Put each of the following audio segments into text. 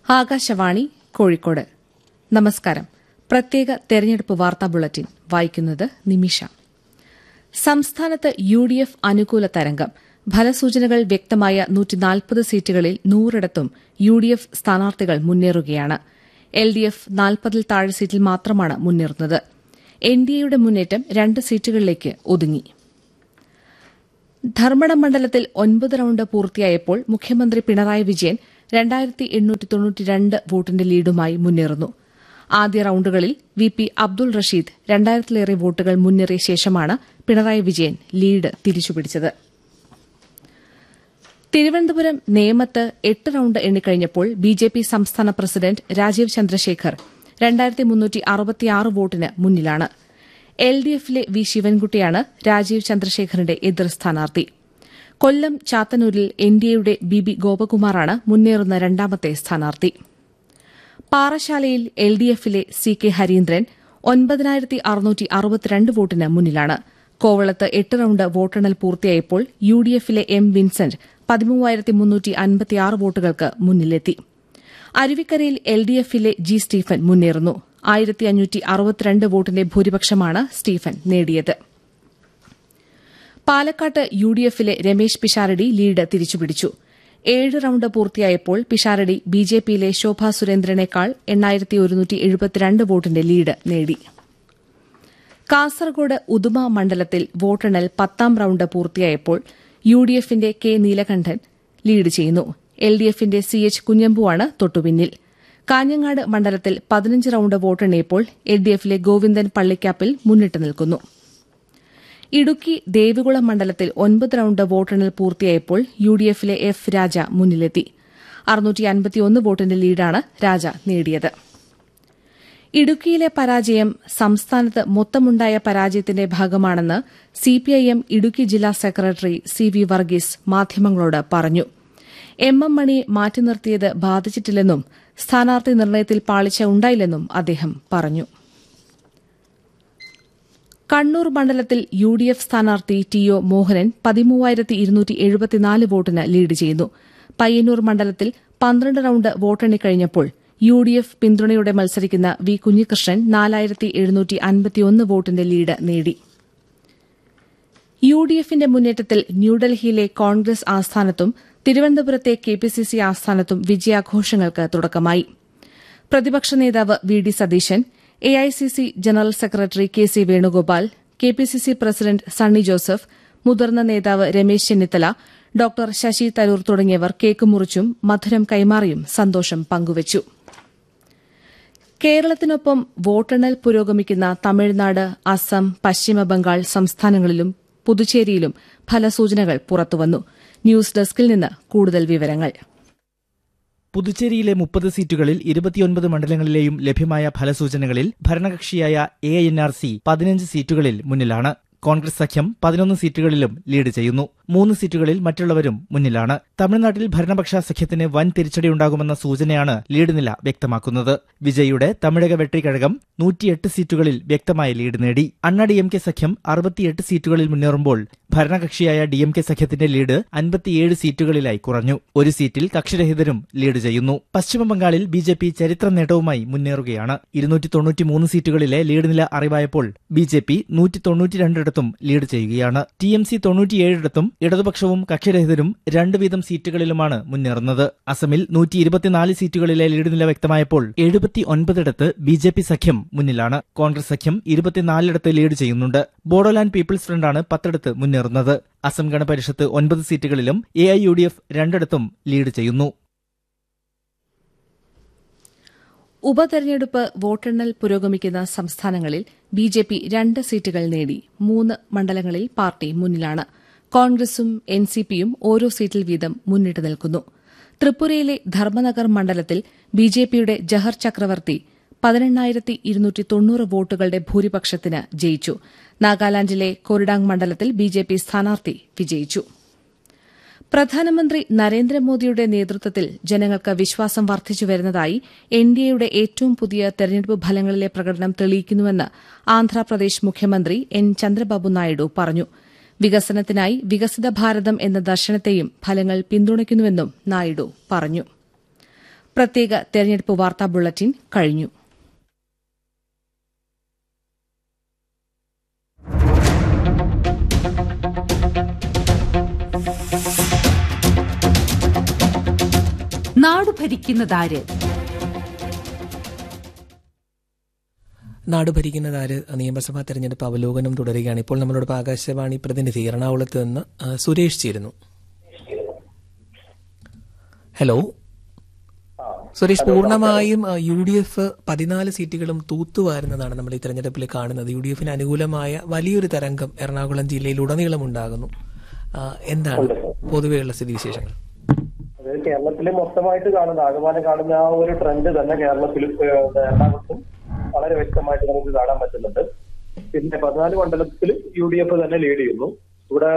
ആകാശവാണി കോഴിക്കോട് നമസ്കാരം പ്രത്യേക തെരഞ്ഞെടുപ്പ് വാർത്താ ബുള്ളറ്റിൻ വായിക്കുന്നത് നിമിഷ സംസ്ഥാനത്ത് യു ഡി എഫ് അനുകൂല തരംഗം ഫലസൂചനകൾ വ്യക്തമായ നൂറ്റിനാൽപ്പത് സീറ്റുകളിൽ നൂറിടത്തും യു ഡി എഫ് സ്ഥാനാർത്ഥികൾ മുന്നേറുകയാണ് എൽ ഡി എഫ് നാൽപ്പതിൽ താഴെ സീറ്റിൽ മാത്രമാണ് മുന്നേറുന്നത് എൻ ഡി എയുടെ മുന്നേറ്റം രണ്ട് സീറ്റുകളിലേക്ക് ഒതുങ്ങി ധർമ്മടം മണ്ഡലത്തിൽ ഒൻപത് റൌണ്ട് പൂർത്തിയായപ്പോൾ മുഖ്യമന്ത്രി പിണറായി വിജയൻ രണ്ടായിരത്തി എണ്ണൂറ്റി തൊണ്ണൂറ്റിരണ്ട് വോട്ടിന്റെ ലീഡുമായി മുന്നേറുന്നു ആദ്യ റൌണ്ടുകളിൽ വി പി അബ്ദുൾ റഷീദ് രണ്ടായിരത്തിലേറെ വോട്ടുകൾ മുന്നേറിയ ശേഷമാണ് പിണറായി വിജയൻ ലീഡ് തിരിച്ചുപിടിച്ചത് തിരുവനന്തപുരം നേമത്ത് എട്ട് റൌണ്ട് എണ്ണിക്കഴിഞ്ഞപ്പോൾ ബി ജെ പി സംസ്ഥാന പ്രസിഡന്റ് രാജീവ് ചന്ദ്രശേഖർ രണ്ടായിരത്തി മുന്നൂറ്റി അറുപത്തിയാറ് വോട്ടിന് മുന്നിലാണ് എൽ ഡി എഫിലെ വി ശിവൻകുട്ടിയാണ് രാജീവ് ചന്ദ്രശേഖറിന്റെ എതിർ സ്ഥാനാർത്ഥി കൊല്ലം ചാത്തന്നൂരിൽ എൻ ഡി എയുടെ ബി ബി ഗോപകുമാറാണ് മുന്നേറുന്ന രണ്ടാമത്തെ സ്ഥാനാർത്ഥി പാറശാലയിൽ എൽ ഡി എഫിലെ സി കെ ഹരീന്ദ്രൻ ഒൻപതിനായിരത്തി അറുന്നൂറ്റി അറുപത്തിരണ്ട് വോട്ടിന് മുന്നിലാണ് കോവളത്ത് എട്ട് റൌണ്ട് വോട്ടെണ്ണൽ പൂർത്തിയായപ്പോൾ യു ഡി എഫിലെ എം വിൻസെന്റ് പതിമൂവായിരത്തി മുന്നൂറ്റി അൻപത്തിയാറ് വോട്ടുകൾക്ക് മുന്നിലെത്തി അരുവിക്കരയിൽ എൽ ഡി എഫിലെ ജി സ്റ്റീഫൻ മുന്നേറുന്നു ആയിരത്തി അഞ്ഞൂറ്റി അറുപത്തിരണ്ട് വോട്ടിന്റെ ഭൂരിപക്ഷമാണ് സ്റ്റീഫൻ നേടിയത് പാലക്കാട്ട് യു ഡി എഫിലെ രമേശ് പിഷാരടി ലീഡ് തിരിച്ചുപിടിച്ചു ഏഴ് റൌണ്ട് പൂർത്തിയായപ്പോൾ പിഷാരടി ബി ജെ പിയിലെ ശോഭാ സുരേന്ദ്രനേക്കാൾ എണ്ണായിരത്തി ഒരുന്നൂറ്റി എഴുപത്തിരണ്ട് വോട്ടിന്റെ ലീഡ് നേടി കാസർഗോഡ് ഉദുമ മണ്ഡലത്തിൽ വോട്ടെണ്ണൽ പത്താം റൌണ്ട് പൂർത്തിയായപ്പോൾ യു ഡി എഫിന്റെ കെ നീലകണ്ഠൻ ലീഡ് ചെയ്യുന്നു എൽ ഡി എഫിന്റെ സി എച്ച് കുഞ്ഞമ്പുവാണ് തൊട്ടുപിന്നിൽ കാഞ്ഞങ്ങാട് മണ്ഡലത്തിൽ പതിനഞ്ച് റൌണ്ട് വോട്ടെണ്ണിയപ്പോൾ എൽ ഡി എഫിലെ ഗോവിന്ദൻ പള്ളിക്കാപ്പിൽ മുന്നിട്ട് നിൽക്കുന്നു ഇടുക്കി ദേവികുളം മണ്ഡലത്തിൽ ഒൻപത് റൌണ്ട് വോട്ടെണ്ണൽ പൂർത്തിയായപ്പോൾ യു ഡി എഫിലെ എഫ് രാജ മുന്നിലെത്തി അറുന്നൂറ്റി വോട്ടിന്റെ ലീഡാണ് രാജ നേടിയത് ഇടുക്കിയിലെ പരാജയം സംസ്ഥാനത്ത് മൊത്തമുണ്ടായ പരാജയത്തിന്റെ ഭാഗമാണെന്ന് സിപിഐഎം ഇടുക്കി ജില്ലാ സെക്രട്ടറി സി വി വർഗീസ് മാധ്യമങ്ങളോട് പറഞ്ഞു എം എം മണിയെ മാറ്റി നിർത്തിയത് ബാധിച്ചിട്ടില്ലെന്നും സ്ഥാനാർത്ഥി നിർണയത്തിൽ പാളിച്ച ഉണ്ടായില്ലെന്നും അദ്ദേഹം പറഞ്ഞു കണ്ണൂർ മണ്ഡലത്തിൽ യു ഡി എഫ് സ്ഥാനാർത്ഥി ടി ഒ മോഹനൻ പതിമൂവായിരത്തി ഇരുന്നൂറ്റി എഴുപത്തിനാല് വോട്ടിന് ലീഡ് ചെയ്യുന്നു പയ്യന്നൂർ മണ്ഡലത്തിൽ പന്ത്രണ്ട് റൌണ്ട് വോട്ടെണ്ണിക്കഴിഞ്ഞപ്പോൾ യു ഡി എഫ് പിന്തുണയോടെ മത്സരിക്കുന്ന വി കുഞ്ഞികൃഷ്ണൻ നാലായിരത്തി എഴുന്നൂറ്റി അൻപത്തിയൊന്ന് വോട്ടിന്റെ ലീഡ് നേടി യു ഡി എഫിന്റെ മുന്നേറ്റത്തിൽ ന്യൂഡൽഹിയിലെ കോൺഗ്രസ് ആസ്ഥാനത്തും തിരുവനന്തപുരത്തെ കെ പി സി സി ആസ്ഥാനത്തും വിജയാഘോഷങ്ങൾക്ക് തുടക്കമായി പ്രതിപക്ഷ നേതാവ് V D Satheesan A I C C general secretary K C Venugopal K P C C president Sunny Joseph മുതിർന്ന നേതാവ് രമേശ് ചെന്നിത്തല ഡോക്ടർ ശശി തരൂർ തുടങ്ങിയവർ കേക്ക് മുറിച്ചും മധുരം കൈമാറിയും സന്തോഷം പങ്കുവച്ചു കേരളത്തിനൊപ്പം വോട്ടെണ്ണൽ പുരോഗമിക്കുന്ന തമിഴ്നാട് അസം പശ്ചിമബംഗാൾ സംസ്ഥാനങ്ങളിലും പുതുച്ചേരിയിലും ഫലസൂചനകൾ പുറത്തുവന്നു ന്യൂസ് ഡെസ്കിൽ നിന്ന് കൂടുതൽ വിവരങ്ങൾ പുതുച്ചേരിയിലെ മുപ്പത് സീറ്റുകളിൽ ഇരുപത്തിയൊൻപത് മണ്ഡലങ്ങളിലെയും ലഭ്യമായ ഫലസൂചനകളിൽ ഭരണകക്ഷിയായ എ എൻ ആർ സി പതിനഞ്ച് സീറ്റുകളിൽ മുന്നിലാണ് കോൺഗ്രസ് സഖ്യം പതിനൊന്ന് സീറ്റുകളിലും ലീഡ് ചെയ്യുന്നു മൂന്ന് സീറ്റുകളിൽ മറ്റുള്ളവരും മുന്നിലാണ് തമിഴ്നാട്ടിൽ ഭരണപക്ഷ സഖ്യത്തിന് വൻ തിരിച്ചടിയുണ്ടാകുമെന്ന സൂചനയാണ് ലീഡ് നില വ്യക്തമാക്കുന്നത് വിജയുടെ തമിഴക വെട്രിക്കഴകം നൂറ്റിയെട്ട് സീറ്റുകളിൽ വ്യക്തമായ ലീഡ് നേടി അണ്ണ ഡി എം കെ സഖ്യം അറുപത്തിയെട്ട് സീറ്റുകളിൽ മുന്നേറുമ്പോൾ ഭരണകക്ഷിയായ ഡി എം കെ സഖ്യത്തിന്റെ ലീഡ് അൻപത്തിയേഴ് സീറ്റുകളിലായി കുറഞ്ഞു ഒരു സീറ്റിൽ കക്ഷിരഹിതരും ലീഡ് ചെയ്യുന്നു പശ്ചിമബംഗാളിൽ ബി ജെ പി ചരിത്ര നേട്ടവുമായി മുന്നേറുകയാണ് ഇരുന്നൂറ്റി തൊണ്ണൂറ്റിമൂന്ന് സീറ്റുകളിലെ ലീഡ് നില അറിവായപ്പോൾ ബി ജെ പി നൂറ്റി തൊണ്ണൂറ്റിരണ്ടിടത്തും ലീഡ് ചെയ്യുകയാണ് ടി എം സി തൊണ്ണൂറ്റിയേഴിടത്തും ഇടതുപക്ഷവും കക്ഷിരഹിതരും രണ്ട് വീതം സീറ്റുകളിലുമാണ് മുന്നേറുന്നത് അസമിൽ നൂറ്റി ഇരുപത്തിനാല് സീറ്റുകളിലെ ലീഡ് നില വ്യക്തമായപ്പോൾ എഴുപത്തി ഒൻപതിടത്ത് ബി ജെ പി സഖ്യം മുന്നിലാണ് കോൺഗ്രസ് സഖ്യം ഇരുപത്തിനാലിടത്ത് ലീഡ് ചെയ്യുന്നുണ്ട് ബോഡോലാൻഡ് പീപ്പിൾസ് ഫ്രണ്ടാണ് പത്തിടത്ത് മുന്നേറുന്നത് അസം ഗണപരിഷത്ത് ഒൻപത് സീറ്റുകളിലും A I U D F രണ്ടിടത്തും ലീഡ് ചെയ്യുന്നു ഉപതെരഞ്ഞെടുപ്പ് വോട്ടെണ്ണൽ പുരോഗമിക്കുന്ന സംസ്ഥാനങ്ങളിൽ ബി ജെ പി രണ്ട് സീറ്റുകൾ നേടി മൂന്ന് മണ്ഡലങ്ങളിൽ പാർട്ടി മുന്നിലാണ് കോൺഗ്രസും എൻ സി പിയും ഓരോ സീറ്റിൽ വീതം മുന്നിട്ട് നിൽക്കുന്നു ത്രിപുരയിലെ ധർമ്മനഗർ മണ്ഡലത്തിൽ ബി ജെ പിയുടെ ജഹർ ചക്രവർത്തി പതിനെണ്ണായിരത്തി ഇരുന്നൂറ്റി തൊണ്ണൂറ് വോട്ടുകളുടെ ഭൂരിപക്ഷത്തിന് ജയിച്ചു നാഗാലാൻഡിലെ കൊറിഡാങ് മണ്ഡലത്തിൽ ബി ജെ പി സ്ഥാനാർത്ഥി വിജയിച്ചു പ്രധാനമന്ത്രി നരേന്ദ്രമോദിയുടെ നേതൃത്വത്തിൽ ജനങ്ങൾക്ക് വിശ്വാസം വർദ്ധിച്ചുവരുന്നതായി എൻ ഡി എയുടെ ഏറ്റവും പുതിയ തെരഞ്ഞെടുപ്പ് ഫലങ്ങളിലെ പ്രകടനം തെളിയിക്കുന്നുവെന്ന് ആന്ധ്രാപ്രദേശ് മുഖ്യമന്ത്രി എൻ ചന്ദ്രബാബു നായിഡു പറഞ്ഞു വികസനത്തിനായി വികസിത ഭാരതം എന്ന ദർശനത്തെയും ഫലങ്ങൾ പിന്തുണയ്ക്കുന്നുവെന്നും നായിഡു പറഞ്ഞു പ്രത്യേക തെരഞ്ഞെടുപ്പ് വാർത്താ ബുള്ളറ്റിൻ കഴിഞ്ഞു നാട് ഭരിക്കുന്നതാര് നാട് ഭരിക്കുന്നതാര് നിയമസഭാ തെരഞ്ഞെടുപ്പ് അവലോകനം തുടരുകയാണ് ഇപ്പോൾ നമ്മളോട് ആകാശവാണി പ്രതിനിധി എറണാകുളത്ത് നിന്ന് ആ, സുരേഷ് ചേരുന്നു ഹലോ സുരേഷ് പൂർണ്ണമായും ആ, യു ഡി എഫ് പതിനാല് സീറ്റുകളും തൂത്തുവാരുന്നതാണ് നമ്മൾ ഈ തെരഞ്ഞെടുപ്പിൽ കാണുന്നത് യു ഡി എഫിന് അനുകൂലമായ വലിയൊരു തരംഗം എറണാകുളം ജില്ലയിൽ ഉടനീളം ഉണ്ടാകുന്നു ആ, എന്താണ് പൊതുവെയുള്ള സ്ഥിതിവിശേഷങ്ങൾ അതായത് കേരളത്തിലെ മൊത്തമായിട്ട് കാണുന്ന ആകമാനം കാണുന്ന ആ ഒരു ട്രെൻഡ് തന്നെ കേരളത്തിൽ എറണാകുളത്തും വളരെ വ്യക്തമായിട്ട് നമുക്ക് കാണാൻ പറ്റുന്നുണ്ട് പിന്നെ പതിനാല് മണ്ഡലത്തിൽ യു ഡി എഫ് തന്നെ ലീഡ് ചെയ്യുന്നു ഇവിടെ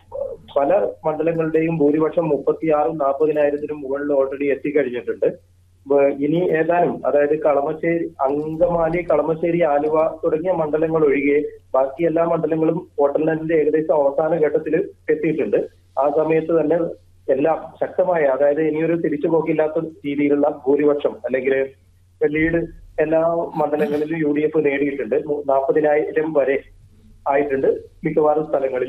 പല മണ്ഡലങ്ങളുടെയും ഭൂരിപക്ഷം മുപ്പത്തിയാറും നാൽപ്പതിനായിരത്തിനും മുകളിൽ ഓൾറെഡി എത്തിക്കഴിഞ്ഞിട്ടുണ്ട് വ- ഇനി ഏതാനും അതായത് കളമശ്ശേരി അങ്കമാലി കളമശ്ശേരി ആലുവ തുടങ്ങിയ മണ്ഡലങ്ങൾ ഒഴികെ ബാക്കി എല്ലാ മണ്ഡലങ്ങളും വോട്ടെണ്ണലിന്റെ ഏകദേശം അവസാന ഘട്ടത്തിൽ എത്തിയിട്ടുണ്ട് ആ സമയത്ത് തന്നെ എല്ലാം ശക്തമായ അതായത് ഇനിയൊരു തിരിച്ചുപോക്കില്ലാത്ത രീതിയിലുള്ള ഭൂരിപക്ഷം അല്ലെങ്കിൽ ലീഡ് എല്ലാ മണ്ഡലങ്ങളിലും യു ഡി എഫ് നേടിയിട്ടുണ്ട് മു- നാൽപ്പതിനായിരം വരെ ആയിട്ടുണ്ട് മിക്കവാറും സ്ഥലങ്ങളിൽ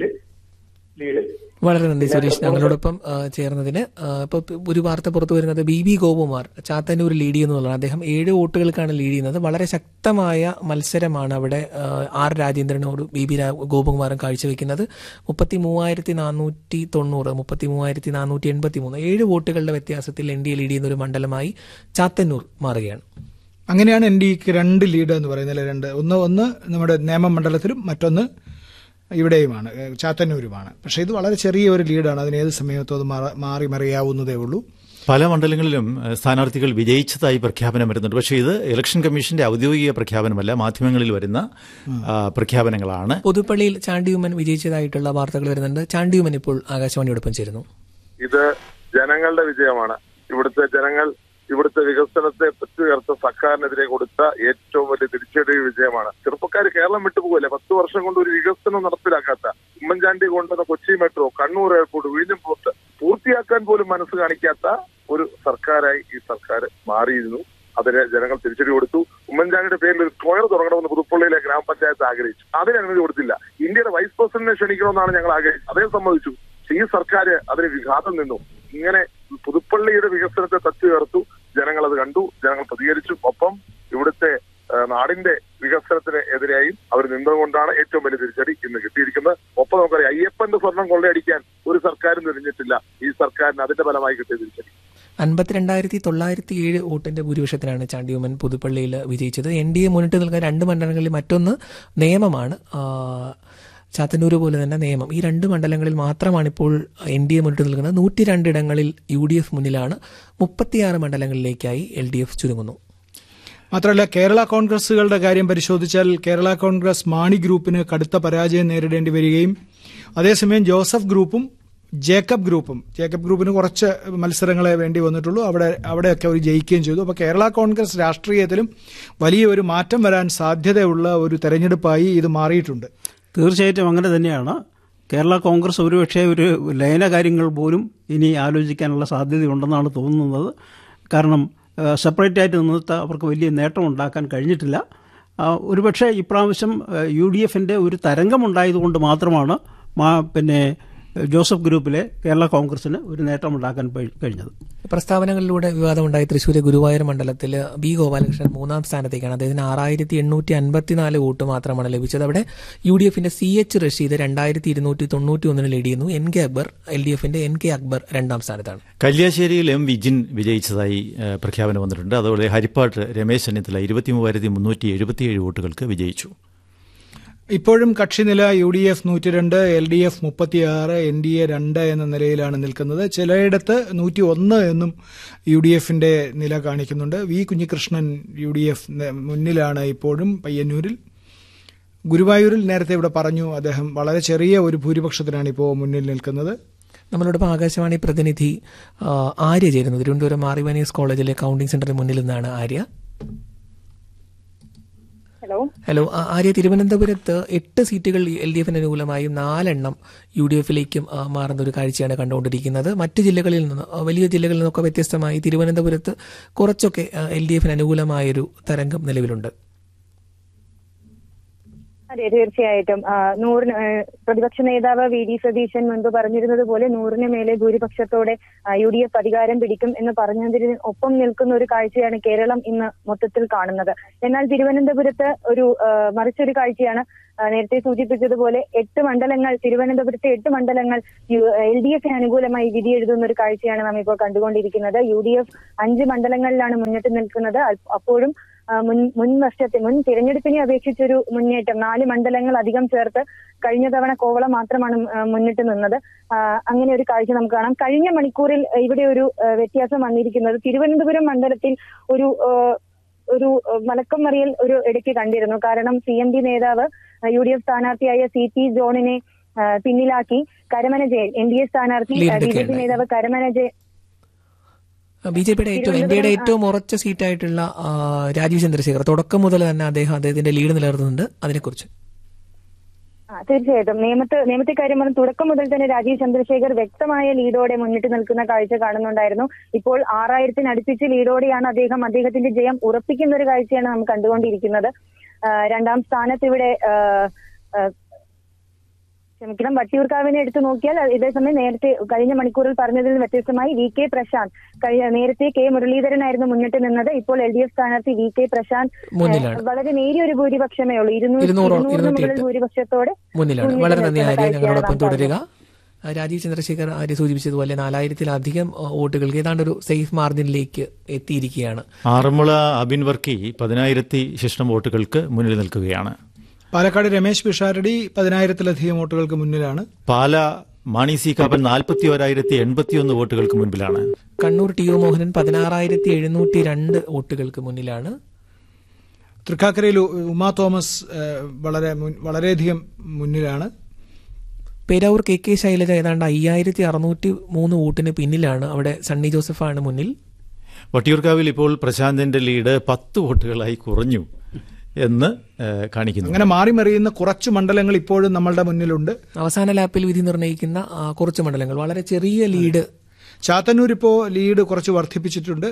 ലീഡ് വളരെ നന്ദി സുരേഷ് ഞങ്ങളോടൊപ്പം ആ, ചേർന്നതിന് ആ, ഇപ്പൊ ഒരു വാർത്ത പുറത്തു വരുന്നത് B B Gopakumar Chathannoor lead ചെയ്യുന്നതാണ് അദ്ദേഹം ഏഴ് വോട്ടുകൾക്കാണ് ലീഡ് ചെയ്യുന്നത് വളരെ ശക്തമായ മത്സരമാണ് അവിടെ ആ, ആർ രാജേന്ദ്രനോട് ബി ബി രാ- ഗോപകുമാറും കാഴ്ചവെക്കുന്നത് മുപ്പത്തി മൂവായിരത്തി നാനൂറ്റി തൊണ്ണൂറ് മുപ്പത്തി മൂവായിരത്തി നാനൂറ്റി എൺപത്തി മൂന്ന് ഏഴ് വോട്ടുകളുടെ വ്യത്യാസത്തിൽ എൻ ഡി എ ലീഡ് ചെയ്യുന്ന ഒരു മണ്ഡലമായി ചാത്തന്നൂർ മാറുകയാണ് അങ്ങനെയാണ് എൻ ഡി എക്ക് രണ്ട് ലീഡ് എന്ന് പറയുന്നത് രണ്ട് ഒന്ന് ഒന്ന് നമ്മുടെ നേമമണ്ഡലത്തിലും മറ്റൊന്ന് ഇവിടെയുമാണ് ഏഹ് ചാത്തന്നൂരുമാണ് പക്ഷേ ഇത് വളരെ ചെറിയ ഒരു ലീഡാണ് അതിന് ഏത് സമയത്തും അത് മാറ- മാറി മറിയാവുന്നതേ ഉള്ളൂ പല മണ്ഡലങ്ങളിലും ഏഹ്, സ്ഥാനാർത്ഥികൾ വിജയിച്ചതായി പ്രഖ്യാപനം വരുന്നുണ്ട് പക്ഷേ ഇത് ഇലക്ഷൻ കമ്മീഷന്റെ ഔദ്യോഗിക പ്രഖ്യാപനമല്ല മാധ്യമങ്ങളിൽ വരുന്ന ആ, പ്രഖ്യാപനങ്ങളാണ് പുതുപ്പള്ളിയിൽ ചാണ്ടിയുമ്മൻ വിജയിച്ചതായിട്ടുള്ള വാർത്തകൾ വരുന്നുണ്ട് ചാണ്ടിയുമ്മൻ ഇപ്പോൾ ആകാശവാണിയോടൊപ്പം ചേരുന്നു ഇത് ജനങ്ങളുടെ വിജയമാണ് ഇവിടുത്തെ ജനങ്ങൾ ഇവിടുത്തെ വികസനത്തെ പറ്റുയർത്ത സർക്കാരിനെതിരെ കൊടുത്ത ഏറ്റവും വലിയ തിരിച്ചടി വിജയമാണ് ചെറുപ്പക്കാർ കേരളം വിട്ടുപോകല്ലേ പത്ത് വർഷം കൊണ്ട് ഒരു വികസനം നടപ്പിലാക്കാത്ത ഉമ്മൻചാണ്ടി കൊണ്ടുവന്ന കൊച്ചി മെട്രോ കണ്ണൂർ എയർപോർട്ട് വിഴിഞ്ഞം പോർട്ട് പൂർത്തിയാക്കാൻ പോലും മനസ്സ് കാണിക്കാത്ത ഒരു സർക്കാരായി ഈ സർക്കാർ മാറിയിരുന്നു അതിന് ജനങ്ങൾ തിരിച്ചടി കൊടുത്തു ഉമ്മൻചാണ്ടിയുടെ പേരിൽ ഒരു സ്ക്വയർ തുടങ്ങണമെന്ന് പുതുപ്പള്ളിയിലെ ഗ്രാമപഞ്ചായത്ത് ആഗ്രഹിച്ചു അതിന് അനുമതി കൊടുത്തില്ല ഇന്ത്യയുടെ വൈസ് പ്രസിഡന്റിനെ ക്ഷണിക്കണമെന്നാണ് ഞങ്ങൾ ആഗ്രഹിച്ചത് അദ്ദേഹം സമ്മതിച്ചു പക്ഷേ ഈ സർക്കാർ അതിന് വിഘാതം നിന്നു ഇങ്ങനെ പുതുപ്പള്ളിയുടെ വികസനത്തെ തച്ചുയർത്തു ജനങ്ങൾ അത് കണ്ടു ജനങ്ങൾ പ്രതികരിച്ചു ഒപ്പം ഇവിടുത്തെ ആ, നാടിന്റെ വികസനത്തിന് എതിരെയും അവർ നിന്നതുകൊണ്ടാണ് ഏറ്റവും വലിയ തിരിച്ചടി ഇന്ന് കിട്ടിയിരിക്കുന്നത് ഒപ്പം നമുക്കറിയാം അയ്യപ്പന്റെ സ്വർണം കൊള്ളയടിക്കാൻ ഒരു സർക്കാരും തിരിഞ്ഞിട്ടില്ല ഈ സർക്കാരിന് അതിന്റെ ഫലമായി കിട്ടിയ തിരിച്ചടി അൻപത്തിരണ്ടായിരത്തി തൊള്ളായിരത്തി ഏഴ് വോട്ടിന്റെ ഭൂരിപക്ഷത്തിലാണ് ചാണ്ടിയുമ്മൻ പുതുപ്പള്ളിയിൽ വിജയിച്ചത് എൻ ഡി എ മുന്നിട്ട് നിൽക്കുന്ന രണ്ട് മണ്ഡലങ്ങളിൽ മറ്റൊന്ന് നിയമമാണ് ആ, ചാത്തന്നൂർ പോലെ തന്നെ നിയമം ഈ രണ്ട് മണ്ഡലങ്ങളിൽ മാത്രമാണ് ഇപ്പോൾ എൻ ഡി എ മുന്നിട്ട് നിൽക്കുന്നത് നൂറ്റി രണ്ടിടങ്ങളിൽ യു ഡി എഫ് മുന്നിലാണ് മുപ്പത്തിയാറ് മണ്ഡലങ്ങളിലേക്കായി എൽ ഡി എഫ് ചുരുങ്ങുന്നു മാത്രമല്ല കേരള കോൺഗ്രസുകളുടെ കാര്യം പരിശോധിച്ചാൽ കേരള കോൺഗ്രസ് മാണി ഗ്രൂപ്പിന് കടുത്ത പരാജയം നേരിടേണ്ടി വരികയും അതേസമയം ജോസഫ് ഗ്രൂപ്പും ജേക്കബ് ഗ്രൂപ്പും ജേക്കബ് ഗ്രൂപ്പിന് കുറച്ച് മത്സരങ്ങളെ വേണ്ടി വന്നിട്ടുള്ളൂ അവിടെ അവിടെയൊക്കെ അവർ ജയിക്കുകയും ചെയ്തു അപ്പോൾ കേരള കോൺഗ്രസ് രാഷ്ട്രീയത്തിലും വലിയ ഒരു മാറ്റം വരാൻ സാധ്യതയുള്ള ഒരു തെരഞ്ഞെടുപ്പായി ഇത് മാറിയിട്ടുണ്ട് തീർച്ചയായിട്ടും അങ്ങനെ തന്നെയാണ് കേരള കോൺഗ്രസ് ഒരുപക്ഷെ ഒരു ലയന കാര്യങ്ങൾ പോലും ഇനി ആലോചിക്കാനുള്ള സാധ്യതയുണ്ടെന്നാണ് തോന്നുന്നത് കാരണം സെപ്പറേറ്റ് ആയിട്ട് നിന്നിട്ട് അവർക്ക് വലിയ നേട്ടം ഉണ്ടാക്കാൻ കഴിഞ്ഞിട്ടില്ല ആ, ഒരുപക്ഷെ ഇപ്രാവശ്യം യു ഡി എഫിൻ്റെ ഒരു തരംഗമുണ്ടായതുകൊണ്ട് മാത്രമാണ് മാ- പിന്നെ ജോസഫ് ഗ്രൂപ്പിലെ കേരള കോൺഗ്രസിന് ഒരു നേട്ടം ഉണ്ടാക്കാൻ പ- കഴിഞ്ഞത് പ്രസ്താവനകളിലൂടെ വിവാദമുണ്ടായ തൃശ്ശൂരെ ഗുരുവായൂർ മണ്ഡലത്തിൽ ബി ഗോപാലകൃഷ്ണൻ മൂന്നാം സ്ഥാനത്തേക്കാണ് അദ്ദേഹത്തിന് ആറായിരത്തി എണ്ണൂറ്റി അൻപത്തിനാല് വോട്ട് മാത്രമാണ് ലഭിച്ചത് അവിടെ യു ഡി എഫിന്റെ സി എച്ച് റഷീദ് രണ്ടായിരത്തി ഇരുന്നൂറ്റി തൊണ്ണൂറ്റി ഒന്നിന് ലീഡ് ചെയ്യുന്നു N K Akbar L D എഫിന്റെ എൻ കെ അക്ബർ രണ്ടാം സ്ഥാനത്താണ് കല്യാശ്ശേരിയിൽ എം വിജിൻ വിജയിച്ചതായി ഏഹ്, പ്രഖ്യാപനം വന്നിട്ടുണ്ട് അതുപോലെ ഹരിപ്പാട്ട് രമേശ് ചെന്നിത്തല ഇരുപത്തി മൂവായിരത്തി മുന്നൂറ്റി എഴുപത്തിയേഴ് വോട്ടുകൾക്ക് വിജയിച്ചു ഇപ്പോഴും കക്ഷിനില യു ഡി എഫ് നൂറ്റി രണ്ട് എൽ ഡി എഫ് മുപ്പത്തിയാറ് എൻ ഡി എ രണ്ട് എന്ന നിലയിലാണ് നിൽക്കുന്നത് ചിലയിടത്ത് നൂറ്റി ഒന്ന് എന്നും യു ഡി എഫിന്റെ നില കാണിക്കുന്നുണ്ട് V Kunhikrishnan U D F മുന്നിലാണ് ഇപ്പോഴും പയ്യന്നൂരിൽ ഗുരുവായൂരിൽ നേരത്തെ ഇവിടെ പറഞ്ഞു അദ്ദേഹം വളരെ ചെറിയ ഒരു ഭൂരിപക്ഷത്തിനാണ് ഇപ്പോൾ മുന്നിൽ നിൽക്കുന്നത് നമ്മളോടൊപ്പം ആകാശവാണി പ്രതിനിധി ആ, ആര്യ ചേരുന്നു തിരുവനന്തപുരം മാറിവാനീസ് കോളേജിലെ കൗണ്ടിംഗ് സെന്ററിന് മുന്നിൽ നിന്നാണ് ആര്യ ഹലോ ഹലോ ആ, ആര്യ തിരുവനന്തപുരത്ത് എട്ട് സീറ്റുകൾ എൽ ഡി എഫിന് അനുകൂലമായും നാലെണ്ണം യു ഡി എഫിലേക്കും ആ, മാറുന്ന ഒരു കാഴ്ചയാണ് കണ്ടുകൊണ്ടിരിക്കുന്നത് മറ്റ് ജില്ലകളിൽ നിന്ന് ആ, വലിയ ജില്ലകളിൽ നിന്നൊക്കെ വ്യത്യസ്തമായി തിരുവനന്തപുരത്ത് കുറച്ചൊക്കെ എൽ ഡി എഫിന് അനുകൂലമായൊരു തരംഗം നിലവിലുണ്ട് അതെ തീർച്ചയായിട്ടും ആ, നൂറിന് ആ, പ്രതിപക്ഷ നേതാവ് വി ഡി സതീശൻ മുൻപ് പറഞ്ഞിരുന്നത് പോലെ നൂറിന് മേലെ ഭൂരിപക്ഷത്തോടെ യു ഡി എഫ് അധികാരം പിടിക്കും എന്ന് പറഞ്ഞതിന് ഒപ്പം നിൽക്കുന്ന ഒരു കാഴ്ചയാണ് കേരളം ഇന്ന് മൊത്തത്തിൽ കാണുന്നത് എന്നാൽ തിരുവനന്തപുരത്ത് ഒരു ആ, മറിച്ചൊരു കാഴ്ചയാണ് ആ, നേരത്തെ സൂചിപ്പിച്ചതുപോലെ എട്ട് മണ്ഡലങ്ങൾ തിരുവനന്തപുരത്തെ എട്ട് മണ്ഡലങ്ങൾ എൽ ഡി എഫിന് അനുകൂലമായി വിധി എഴുതുന്ന ഒരു കാഴ്ചയാണ് നാം ഇപ്പോൾ കണ്ടുകൊണ്ടിരിക്കുന്നത് യു ഡി എഫ് അഞ്ച് മണ്ഡലങ്ങളിലാണ് മുന്നിട്ട് നിൽക്കുന്നത് അ- അപ്പോഴും ആ, മുൻ മുൻ വർഷത്തെ മുൻ തിരഞ്ഞെടുപ്പിനെ അപേക്ഷിച്ചൊരു മുന്നേറ്റം നാല് മണ്ഡലങ്ങൾ അധികം ചേർത്ത് കഴിഞ്ഞ തവണ കോവളം മാത്രമാണ് ആ, മുന്നിട്ട് നിന്നത് ആ, അങ്ങനെ ഒരു കാഴ്ച നമുക്ക് കാണാം കഴിഞ്ഞ മണിക്കൂറിൽ ഇവിടെ ഒരു ആ, വ്യത്യാസം വന്നിരിക്കുന്നത് തിരുവനന്തപുരം മണ്ഡലത്തിൽ ഒരു ആ, ഒരു ആ, മലക്കം മറിയൽ ഒരു ഇടയ്ക്ക് കണ്ടിരുന്നു കാരണം സി എം ഡി നേതാവ് യു ഡി എഫ് സ്ഥാനാർത്ഥിയായ സി പി ജോണിനെ ആ, പിന്നിലാക്കി Karamana Jayan N D A സ്ഥാനാർത്ഥി ബി ലീഡൊക്കെ ജെ പി ഉണ്ടായി. നേതാവ് കരമന ജയൻ ബി ജെ പിയുടെ ഏറ്റവും എൻ ഡിയുടെ ഏറ്റവും ഉറച്ച സീറ്റായിട്ടുള്ള ആ, രാജീവ് ചന്ദ്രശേഖർ തുടക്കം മുതൽ തന്നെ അദ്ദേഹം അദ്ദേഹത്തിന്റെ ലീഡ് നിലനിർത്തുന്നുണ്ട് അതിനെക്കുറിച്ച് ആ, തീർച്ചയായിട്ടും നിയമത്ത് നിയമത്തെ കാര്യം പറഞ്ഞ തുടക്കം മുതൽ തന്നെ രാജീവ് ചന്ദ്രശേഖർ വ്യക്തമായ ലീഡോടെ മുന്നിട്ട് നിൽക്കുന്ന കാഴ്ച കാണുന്നുണ്ടായിരുന്നു ഇപ്പോൾ ആറായിരത്തിന് അടുപ്പിച്ച് ലീഡോടെയാണ് അദ്ദേഹം അദ്ദേഹത്തിന്റെ ജയം ഉറപ്പിക്കുന്ന ഒരു കാഴ്ചയാണ് നാം കണ്ടുകൊണ്ടിരിക്കുന്നത് ആ, രണ്ടാം സ്ഥാനത്ത് ഇവിടെ ആ, ആ, ക്ഷമിക്കണം വട്ടിയൂർക്കാവിനെ എടുത്തു നോക്കിയാൽ ഇതേസമയം നേരത്തെ കഴിഞ്ഞ മണിക്കൂറിൽ പറഞ്ഞതിൽ നിന്ന് വ്യത്യസ്തമായി വി കെ പ്രശാന്ത് കഴി- നേരത്തെ കെ മുരളീധരനായിരുന്നു മുന്നിട്ട് നിന്നത് ഇപ്പോൾ എൽ ഡി എഫ് സ്ഥാനാർത്ഥി വി കെ പ്രശാന്ത് മുന്നിലാണ്. ഏഹ്, വളരെ നേരിയ ഒരു ഭൂരിപക്ഷമേ ഉള്ളൂ ഇരുന്നൂറ് ഇരുന്നൂറോ, ഇരുന്നൂറിന് മുകളിൽ ഇരുന്നൂറ്റിയെട്ട്. ഭൂരിപക്ഷത്തോടെ മുന്നിലാണ് മുന്നിട്ട് വളരെ നന്ദി നിൽക്കുന്ന ആര്യ കാഴ്ചയാണ് ഞങ്ങളോടൊപ്പം നാം തുടരുക കാണുന്നത്. ആ, രാജീവ് ചന്ദ്രശേഖർ ആര്യ സൂചിപ്പിച്ചതുപോലെ നാലായിരത്തിലധികം ആ, വോട്ടുകൾക്ക് ഏതാണ്ട് ഒരു സേഫ് മാർജിനിലേക്ക് എത്തിയിരിക്കുകയാണ് ആറന്മുള അബിൻ വർക്കി പതിനായിരത്തി ശിഷ്ടം വോട്ടുകൾക്ക് മുന്നിൽ നിൽക്കുകയാണ് പാലക്കാട് രമേശ് പിഷാരടി പതിനായിരത്തിലധികം വോട്ടുകൾക്ക് മുന്നിലാണ് പാല മാണി സി കാപ്പൻ നാൽപ്പത്തി ഒരായിരത്തി എൺപത്തിയൊന്ന് വോട്ടുകൾക്ക് മുൻപിലാണ് കണ്ണൂർ ടി ഒ മോഹനൻ പതിനാറായിരത്തി എഴുന്നൂറ്റി രണ്ട് വോട്ടുകൾക്ക് മുന്നിലാണ് തൃക്കാക്കരയിൽ ഉ- ഉമാ തോമസ് ഏഹ്, വളരെ മുൻ- വളരെയധികം മുന്നിലാണ് പേരാവൂർ കെ കെ ശൈലജ ഏതാണ്ട് അയ്യായിരത്തി അറുന്നൂറ്റി മൂന്ന് വോട്ടിന് പിന്നിലാണ് അവിടെ സണ്ണി ജോസഫാണ് മുന്നിൽ വട്ടിയൂർക്കാവിൽ ഇപ്പോൾ പ്രശാന്തിന്റെ ലീഡ് പത്ത് വോട്ടുകളായി കുറഞ്ഞു എന്ന് ഏഹ്, കാണിക്കുന്നു അങ്ങനെ മാറി മറിയുന്ന കുറച്ച് മണ്ഡലങ്ങൾ ഇപ്പോഴും നമ്മളുടെ മുന്നിലുണ്ട് അവസാന ലാപ്പിൽ വിധി നിർണ്ണയിക്കുന്ന ആ, കുറച്ച് മണ്ഡലങ്ങൾ വളരെ ചെറിയ ലീഡ് ചാത്തന്നൂർ ഇപ്പോൾ ലീഡ് കുറച്ച് വർദ്ധിപ്പിച്ചിട്ടുണ്ട്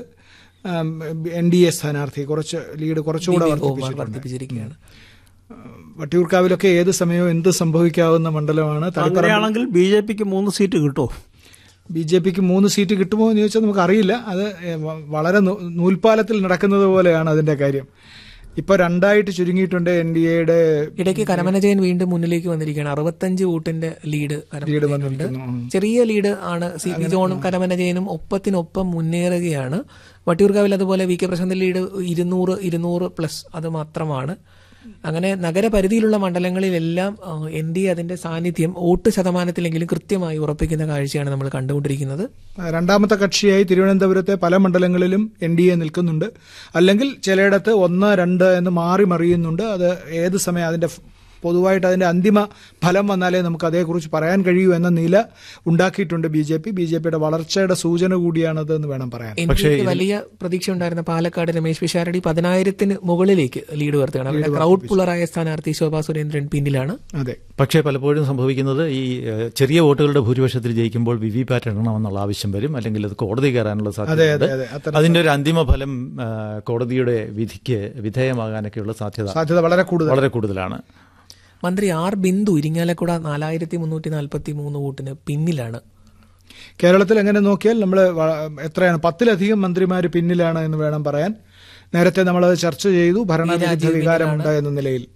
എൻ ഡി എ സ്ഥാനാർത്ഥി കുറച്ച് ലീഡ് കുറച്ചുകൂടെ ഗോപാൽ വർദ്ധിപ്പിച്ചിട്ടുണ്ട് വർദ്ധിപ്പിച്ചിരിക്കുകയാണ് വട്ടിയൂർക്കാവിലൊക്കെ ഏത് സമയവും എന്ത് സംഭവിക്കാവുന്ന മണ്ഡലമാണ് തളിപ്പറമ്പ് അങ്ങനെയാണെങ്കിൽ ബി ജെ പിക്ക് മൂന്ന് സീറ്റ് കിട്ടുമോ ബി ജെ പിക്ക് മൂന്ന് സീറ്റ് കിട്ടുമോ എന്ന് ചോദിച്ചാൽ നമുക്ക് അറിയില്ല അത് ഏഹ്, വ- വളരെ നൂ- നൂൽപ്പാലത്തിൽ നടക്കുന്നത് പോലെയാണ് അതിന്റെ കാര്യം ഇപ്പൊ രണ്ടായിട്ട് ചുരുങ്ങിയിട്ടുണ്ട് എൻ ഡി എയുടെ ഇടയ്ക്ക് കരമനജയൻ വീണ്ടും മുന്നിലേക്ക് വന്നിരിക്കുകയാണ് അറുപത്തഞ്ച് വോട്ടിന്റെ ലീഡ് ലീഡ് കരമനജയനുണ്ട് വന്നിരിക്കുന്നു ചെറിയ ലീഡ് ആണ് സി പി ജോണും കരമനജയനും ഒപ്പത്തിനൊപ്പം മുന്നേറുകയാണ് വട്ടിയൂർക്കാവിൽ അതുപോലെ വി കെ പ്രശാന്ത് ലീഡ് ഇരുന്നൂറ് ഇരുന്നൂറ് പ്ലസ് അത് മാത്രമാണ് അങ്ങനെ നഗരപരിധിയിലുള്ള മണ്ഡലങ്ങളിലെല്ലാം എൻ ഡി അതിന്റെ സാന്നിധ്യം വോട്ട് ശതമാനത്തിലെങ്കിലും കൃത്യമായി ഉറപ്പിക്കുന്ന കാഴ്ചയാണ് നമ്മൾ കണ്ടുകൊണ്ടിരിക്കുന്നത് രണ്ടാമത്തെ കക്ഷിയായി തിരുവനന്തപുരത്തെ പല മണ്ഡലങ്ങളിലും എൻ ഡി എ നിൽക്കുന്നുണ്ട് അല്ലെങ്കിൽ ചിലയിടത്ത് ഒന്ന് രണ്ട് എന്ന് മാറി മറിയുന്നുണ്ട് അത് ഏത് സമയം അതിന്റെ ഫ്- പൊതുവായിട്ട് അതിന്റെ അന്തിമ ഫലം വന്നാലേ നമുക്ക് അതേക്കുറിച്ച് പറയാൻ കഴിയൂ എന്ന നില ഉണ്ടാക്കിയിട്ടുണ്ട് B J P B J പിയുടെ വളർച്ചയുടെ സൂചന കൂടിയാണത് എന്ന് വേണം പറയാൻ എൻ ഡി എക്ക് വലിയ പ്രതീക്ഷ ഉണ്ടായിരുന്ന പാലക്കാട് രമേശ് പിഷാരടി പതിനായിരത്തിന് മുകളിലേക്ക് ലീഡ് ഉയർത്തുകയാണ് അവിടെ ക്രൗഡ് പുള്ളറായ സ്ഥാനാർത്ഥി ശോഭാ സുരേന്ദ്രൻ പിന്നിലാണ് അതെ പക്ഷേ പലപ്പോഴും സംഭവിക്കുന്നത് ഈ ഏഹ്, ചെറിയ വോട്ടുകളുടെ ഭൂരിപക്ഷത്തിൽ ജയിക്കുമ്പോൾ വി വി പാറ്റ് ഇടണമെന്നുള്ള ആവശ്യം വരും അല്ലെങ്കിൽ അത് കോടതി കയറാനുള്ള അതെ, സാധ്യതയുണ്ട് അതെ, അത്തരം അതിന്റെ ഒരു അന്തിമ ഫലം ആ, കോടതിയുടെ വിധിക്ക് വിധേയമാകാനൊക്കെയുള്ള സാധ്യത സാധ്യത വളരെ കൂടുതൽ വളരെ കൂടുതലാണ് മന്ത്രി ആർ ബിന്ദു ഇരിങ്ങാലക്കുട നാലായിരത്തി മുന്നൂറ്റി നാൽപ്പത്തി മൂന്ന് വോട്ടിന് പിന്നിലാണ് കേരളത്തിൽ എങ്ങനെ നോക്കിയാൽ നമ്മൾ എത്രയാണ് പത്തിലധികം മന്ത്രിമാർ പിന്നിലാണ് എന്ന് വേണം പറയാൻ നേരത്തെ നമ്മളത് ചർച്ച ചെയ്തു ഭരണവിരുദ്ധ രാജീവ് വികാരമുണ്ട് എന്ന നിലയിൽ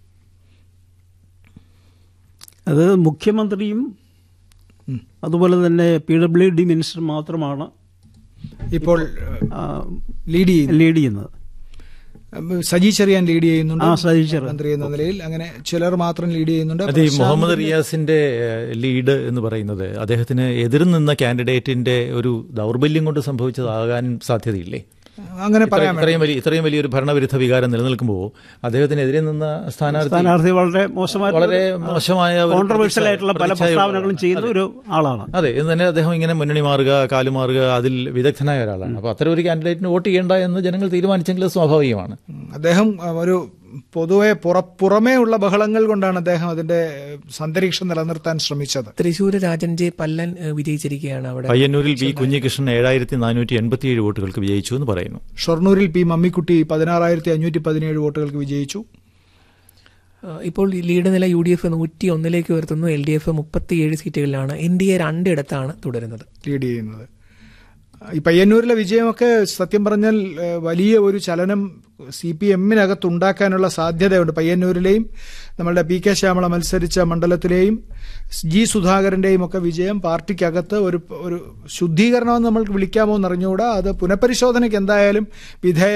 അത് മുഖ്യമന്ത്രിയും അതുപോലെ തന്നെ പി ഡബ്ല്യു ഡി മിനിസ്റ്റർ മാത്രമാണ് ഇപ്പോൾ ആ, ലീഡ് ചെയ്യുന്നു ലീഡ് ചെയ്യുന്നത് സജി ചെറിയാൻ ലീഡ് ചെയ്യുന്നുണ്ട് ആ, സജി ചെറിയാൻ. മന്ത്രി എന്ന നിലയിൽ അങ്ങനെ ചിലർ മാത്രം ലീഡ് ചെയ്യുന്നുണ്ട് അത് ഈ മുഹമ്മദ് റിയാസിന്റെ ഏഹ്, ലീഡ് എന്ന് പറയുന്നത് അദ്ദേഹത്തിന് എതിർ നിന്ന കാൻഡിഡേറ്റിന്റെ ഒരു ദൗർബല്യം കൊണ്ട് സംഭവിച്ചതാകാൻ സാധ്യതയില്ലേ അങ്ങനെ ഇത്ര- പറയാൻ ഇത്രയും വലിയ ഇത്രയും വലിയൊരു ഭരണവിരുദ്ധ വികാരം നിലനിൽക്കുമ്പോൾ അദ്ദേഹത്തിനെതിരെ നിന്ന സ്ഥാനാർത്ഥി സ്ഥാനാർത്ഥി വളരെ മോശമായ വളരെ മോശമായ ഒരു കോൺട്രവേഴ്ഷ്യൽ ആയിട്ടുള്ള പല പ്രതിച്ഛായ പ്രസ്താവനകളും ചെയ്യുന്ന ഒരു ആളാണ് അതെ എന്ന് തന്നെ അദ്ദേഹം ഇങ്ങനെ മുന്നണി മാറുക കാലുമാറുക അതിൽ വിദഗ്ധനായ ഒരാളാണ് അപ്പൊ അത്തരം ഒരു കാൻഡിഡേറ്റിന് വോട്ട് ചെയ്യേണ്ട എന്ന് ജനങ്ങൾ തീരുമാനിച്ചെങ്കിൽ അത് സ്വാഭാവികമാണ് അദ്ദേഹം അഹ്, ഒരു പൊതുവെ പുറ പുറമേ ഉള്ള ബഹളങ്ങൾ കൊണ്ടാണ് അദ്ദേഹം അതിന്റെ സന്തരീക്ഷം നിലനിർത്താൻ ശ്രമിച്ചത് തൃശൂർ രാജൻ ജെ പല്ലൻ ഏഹ്, വിജയിച്ചിരിക്കുകയാണ് അവിടെ പയ്യന്നൂരിൽ ബി കുഞ്ഞികൃഷ്ണൻ ഏഴായിരത്തി നാനൂറ്റി എൺപത്തിയേഴ് വോട്ടുകൾക്ക് വിജയിച്ചു എന്ന് പറയുന്നു ഷൊർണൂരിൽ പി മമ്മിക്കുട്ടി പതിനാറായിരത്തി അഞ്ഞൂറ്റി പതിനേഴ് വോട്ടുകൾക്ക് വിജയിച്ചു ഏഹ്, ഇപ്പോൾ ഈ ലീഡ് നില യു ഡി എഫ് നൂറ്റി ഒന്നിലേക്ക് ഉയർത്തുന്നു എൽ ഡി എഫ് മുപ്പത്തിയേഴ് സീറ്റുകളിലാണ് എൻ ഡി എ രണ്ടിടത്താണ് തുടരുന്നത് ലീഡ് ചെയ്യുന്നത് ഈ പയ്യന്നൂരിലെ വിജയമൊക്കെ സത്യം പറഞ്ഞാൽ ഏഹ്, വലിയ ഒരു ചലനം സി പി എമ്മിനകത്ത് ഉണ്ടാക്കാനുള്ള സാധ്യതയുണ്ട് പയ്യന്നൂരിലെയും നമ്മളുടെ പി കെ ശ്യാമള മത്സരിച്ച മണ്ഡലത്തിലെയും ജി സുധാകരന്റെയും ഒക്കെ വിജയം പാർട്ടിക്കകത്ത് ഒരു ഒരു ശുദ്ധീകരണമെന്ന് നമ്മൾക്ക് വിളിക്കാമോ എന്നറിഞ്ഞുകൂടാ അത് പുനഃപരിശോധനയ്ക്ക് എന്തായാലും വിധേയ